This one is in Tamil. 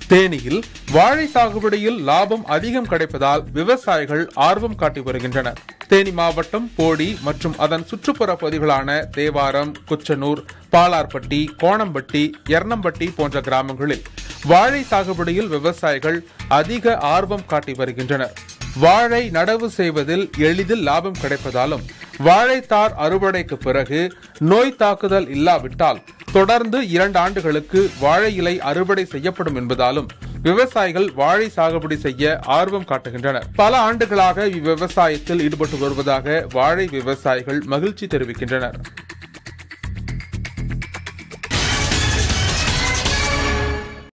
தேனியில் வாழை சாகுபடியில் லாபம் அதிகம் கிடைப்பதால் விவசாயிகள் ஆர்வம் காட்டி வருகின்றனர் தேனி மாவட்டம் போடி மற்றும் அதன் சுற்றுப்புற பகுதிகளான தேவாரம் குச்சனூர் பாலார்பட்டி கோணம்பட்டி எர்ணம்பட்டி போன்ற கிராமங்களில் வாழை சாகுபடியில் விவசாயிகள் அதிக ஆர்வம் காட்டி வருகின்றனர் வாழை நடவு செய்வதில் எளிதில் லாபம் கிடைப்பதாலும் வாழைத்தார் அறுவடைக்கு பிறகு நோய் தாக்குதல் இல்லாவிட்டால் தொடர்ந்து இரண்டு ஆண்டுகளுக்கு வாழை இலை அறுவடை செய்யப்படும் என்பதாலும் விவசாயிகள் வாழை சாகுபடி செய்ய ஆர்வம் காட்டுகின்றனர் பல ஆண்டுகளாக இவ்விவசாயத்தில் ஈடுபட்டு வருவதாக வாழை விவசாயிகள் மகிழ்ச்சி தெரிவிக்கின்றனர்